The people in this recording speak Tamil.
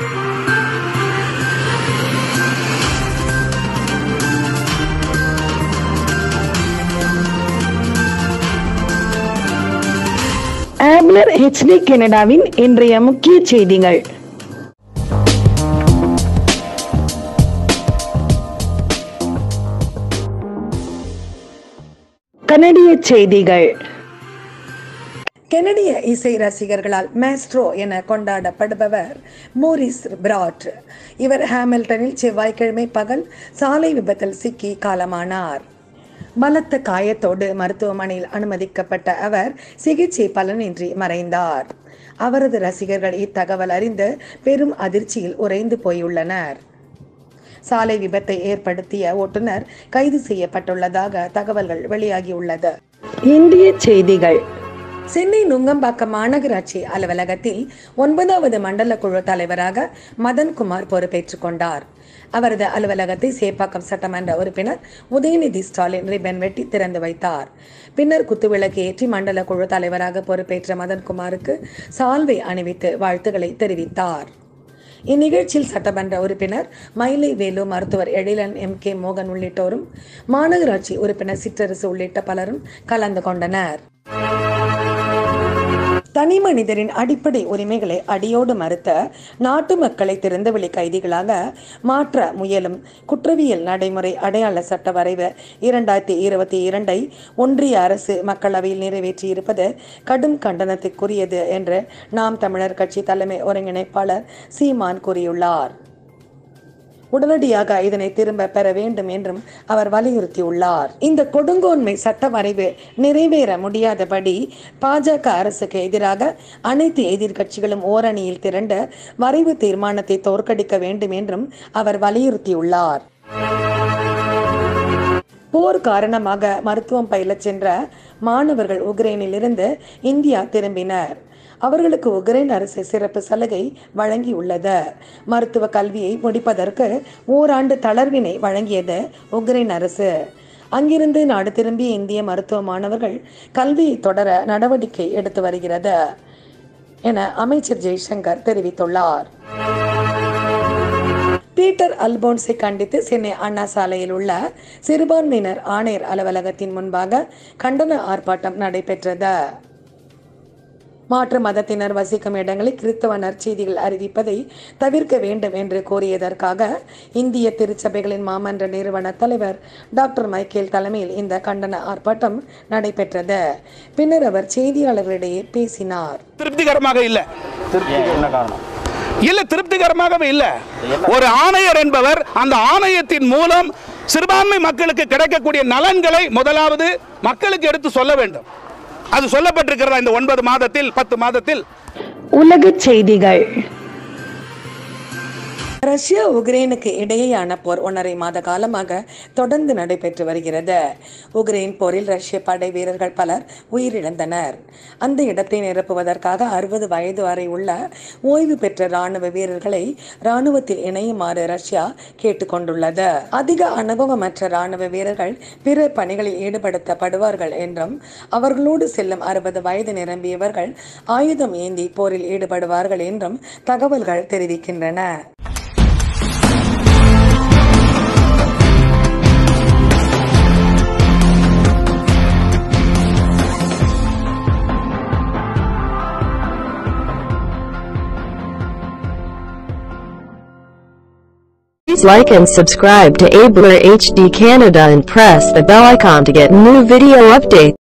ஆப்னர் ஹெச்டி கனடாவின் இன்றைய முக்கிய செய்திகள் கனடிய செய்திகள் கெனடிய இசை ரசிகர்களால் மேஸ்ட்ரோ என கொண்டாடப்படுபவர் மோரிஸ் பிராட் இவர் ஹாமில்டனில் செவ்வாய்க்கிழமை பகல் சாலை விபத்தில் சிக்கி காலமானார் பலத்த காயத்தோடு மருத்துவமனையில் அனுமதிக்கப்பட்ட அவர் சிகிச்சை பலனின்றி மறைந்தார் அவரது ரசிகர்கள் இத்தகவல் அறிந்து பெரும் அதிர்ச்சியில் உறைந்து போயுள்ளனர் சாலை விபத்தை ஏற்படுத்திய ஓட்டுநர் கைது செய்யப்பட்டுள்ளதாக தகவல்கள் வெளியாகியுள்ளது இந்திய செய்திகள் சென்னை நுங்கம்பாக்கம் மாநகராட்சி அலுவலகத்தில் ஒன்பதாவது மண்டல குழு தலைவராக மதன்குமார் பொறுப்பேற்றுக் கொண்டார் அவரது அலுவலகத்தை சேப்பாக்கம் சட்டமன்ற உறுப்பினர் உதயநிதி ஸ்டாலின் ரிப்பன் வெட்டி திறந்து வைத்தார் பின்னர் குத்துவிளக்கு ஏற்றி மண்டல குழு தலைவராக பொறுப்பேற்ற மதன்குமாருக்கு சால்வை அணிவித்து வாழ்த்துக்களை தெரிவித்தார் இந்நிகழ்ச்சியில் சட்டமன்ற உறுப்பினர் மயிலை வேலு மருத்துவர் எழிலன் எம் கே மோகன் உள்ளிட்டோரும் மாநகராட்சி உறுப்பினர் சிற்றரசு உள்ளிட்ட பலரும் கலந்து கொண்டனர் தனி மனிதரின் அடிப்படை உரிமைகளை அடியோடு மறுத்த நாட்டு மக்களை திறந்தவெளி கைதிகளாக மாற்ற முயலும் குற்றவியல் நடைமுறை அடையாள சட்ட வரைவு இரண்டாயிரத்தி இருபத்தி இரண்டை ஒன்றிய அரசு மக்களவையில் நிறைவேற்றியிருப்பது கடும் கண்டனத்திற்குரியது என்று நாம் தமிழர் கட்சி தலைமை ஒருங்கிணைப்பாளர் சீமான் கூறியுள்ளார் உடனடியாக இதனை திரும்ப பெற வேண்டும் என்றும் அவர் வலியுறுத்தியுள்ளார் இந்த கொடுங்கோன்மை சட்ட வரைவு நிறைவேற முடியாதபடி பாஜக அரசுக்கு எதிராக அனைத்து எதிர்க்கட்சிகளும் ஓரணியில் திரண்டு வரைவு தீர்மானத்தை தோற்கடிக்க வேண்டும் என்றும் அவர் வலியுறுத்தியுள்ளார் போர் காரணமாக மருத்துவம் பயிலச் சென்ற மாணவர்கள் உக்ரைனிலிருந்து இந்தியா திரும்பினர் அவர்களுக்கு உக்ரைன் அரசு சிறப்பு சலுகை வழங்கியுள்ளது மருத்துவ கல்வியை முடிப்பதற்கு ஓராண்டு தளர்வினை வழங்கியது உக்ரைன் அரசு அங்கிருந்து நாடு திரும்பிய இந்திய மருத்துவ மாணவர்கள் கல்வியை தொடர நடவடிக்கை எடுத்து வருகிறது என அமைச்சர் ஜெய்சங்கர் தெரிவித்துள்ளார் பீட்டர் அல்போன்ஸை கண்டித்து சென்னை அண்ணா சாலையில் உள்ள சிறுபான்மையினர் ஆணையர் அலுவலகத்தின் முன்பாக கண்டன ஆர்ப்பாட்டம் நடைபெற்றது மாற்று மதத்தினர் வசிக்கும் இடங்களில் கிறிஸ்தவ நற்செய்திகள் அறிவிப்பதை தவிர்க்க வேண்டும் என்று கோரியதற்காக இந்திய திருச்சபைகளின் மாமன்ற நிறுவன தலைவர் டாக்டர் மைக்கேல் தலைமையில் இந்த கண்டன ஆர்ப்பாட்டம் நடைபெற்றது பின்னர் அவர் செய்தியாளர்களிடையே பேசினார் திருப்திகரமாக இல்ல என்ன காரணம் இல்ல திருப்திகரமாகவே இல்ல ஒரு ஆணையர் என்பவர் அந்த ஆணையத்தின் மூலம் சிறுபான்மை மக்களுக்கு கிடைக்கக்கூடிய நலன்களை முதலாவது மக்களுக்கு எடுத்து சொல்ல வேண்டும் அது சொல்லப்பட்டிருக்கிறதா இந்த ஒன்பது மாதத்தில் பத்து மாதத்தில் உலக செய்திகள் ரஷ்யா உக்ரைனுக்கு இடையேயான போர் ஒன்றரை மாத காலமாக தொடர்ந்து நடைபெற்று வருகிறது உக்ரைன் போரில் ரஷ்ய படை வீரர்கள் பலர் உயிரிழந்தனர் அந்த இடத்தை நிரப்புவதற்காக அறுபது வயது வரை உள்ள ஓய்வு பெற்ற ராணுவ வீரர்களை ராணுவத்தில் இணையுமாறு ரஷ்யா கேட்டுக்கொண்டுள்ளது அதிக அனுபவமற்ற ராணுவ வீரர்கள் பிற பணிகளில் ஈடுபடுத்தப்படுவார்கள் என்றும் அவர்களோடு செல்லும் அறுபது வயது நிரம்பியவர்கள் ஆயுதம் ஏந்தி போரில் ஈடுபடுவார்கள் என்றும் தகவல்கள் தெரிவிக்கின்றன Please like and subscribe to Abler HD Canada and press the bell icon to get new video updates.